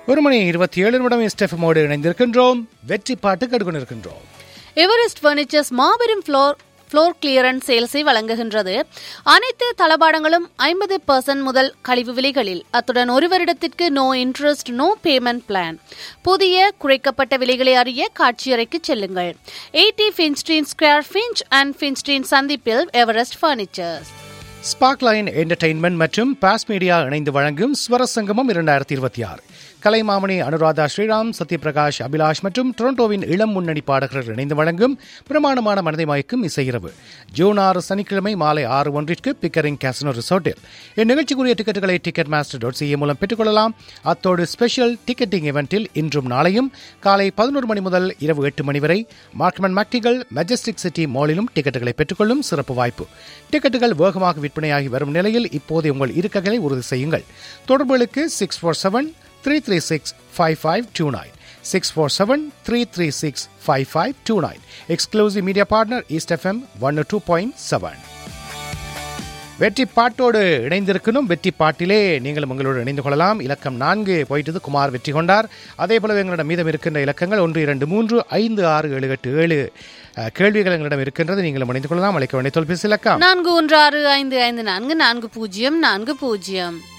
ஒரு மணி இருபத்தி ஏழு நிமிடம் எஸ்டெஃபமோடு இணைந்திருக்கின்றோம் வெற்றி பாட்டு கடுக்கொண்டிருக்கின்றோம் எவரெஸ்ட் பர்னிச்சர்ஸ் மாபெரும் ஃப்ளோர் ஃப்ளோர் கிளியரன்ஸ் சேல்ஸை வழங்குகின்றது அனைத்து தளபாடங்களும் ஐம்பது பர்சன்ட் முதல் கழிவு விலைகளில் அத்துடன் ஒரு வருடத்திற்கு no interest no payment plan புதிய குறைக்கப்பட்ட விலைகளை அறிய காட்சியறைக்கு செல்லுங்கள் eighty Finstein square Finch and Finstein சந்திப்பில் எவரெஸ்ட் பர்னிச்சர்ஸ் ஸ்பார்க்லைன் என்டர்டெயின்மெண்ட் மற்றும் பாஸ் மீடியா இணைந்து வழங்கும் ஸ்வர சங்கமம் இரண்டாயிரத்தி இருபத்தி ஆறு கலைமாமணி அனுராதா ஸ்ரீராம் சத்யபிரகாஷ் அபிலாஷ் மற்றும் டொரண்டோவின் இளம் முன்னணி பாடகர்கள் இணைந்து வழங்கும் பிரமாணமான மனதை மயக்கும் இசையிரவு ஜூன் ஆறு சனிக்கிழமை மாலை ஆறு ஒன்றிற்கு பிக்கரிங் கேசினோ ரிசோர்ட்டில் இந்நிகழ்ச்சிக்குரிய டிக்கெட்டுகளை டிக்கெட் மாஸ்டர் டாட் சிஏ மூலம் பெற்றுக்கொள்ளலாம் அத்தோடு ஸ்பெஷல் டிக்கெட்டிங் இவெண்டில் இன்றும் நாளையும் காலை பதினோரு மணி முதல் இரவு எட்டு மணி வரை மார்க்மன் மேக்டிகள் மெஜஸ்டிக் சிட்டி மாலிலும் டிக்கெட்டுகளை பெற்றுக்கொள்ளும் சிறப்பு வாய்ப்பு டிக்கெட்டுகள் வேகமாக விற்பனையாகி வரும் நிலையில் இப்போது உங்கள் இருக்கைகளை உறுதி செய்யுங்கள் தொடர்புகளுக்கு six four seven three three six five five two nine six four seven three three six five five two nine exclusive media partner East FM one two point seven வெற்றி பாட்டோடு இணைந்திருக்கணும் வெற்றி பாட்டிலே நீங்களும் உங்களோடு இணைந்து கொள்ளலாம் இலக்கம் நான்கு போயிட்டது குமார் வெற்றி கொண்டார் அதே போல எங்களிடம் மீதம் இருக்கின்ற இலக்கங்கள் ஒன்று இரண்டு மூன்று ஐந்து ஆறு ஏழு எட்டு ஏழு அஹ், கேள்விகள் எங்களிடம் இருக்கின்றது நீங்களும் இணைந்து கொள்ளலாம் அழைக்க வேண்டிய தொலைபேசி இலக்கம் நான்கு ஒன்று ஆறு ஐந்து ஐந்து நான்கு நான்கு பூஜ்ஜியம் நான்கு பூஜ்ஜியம்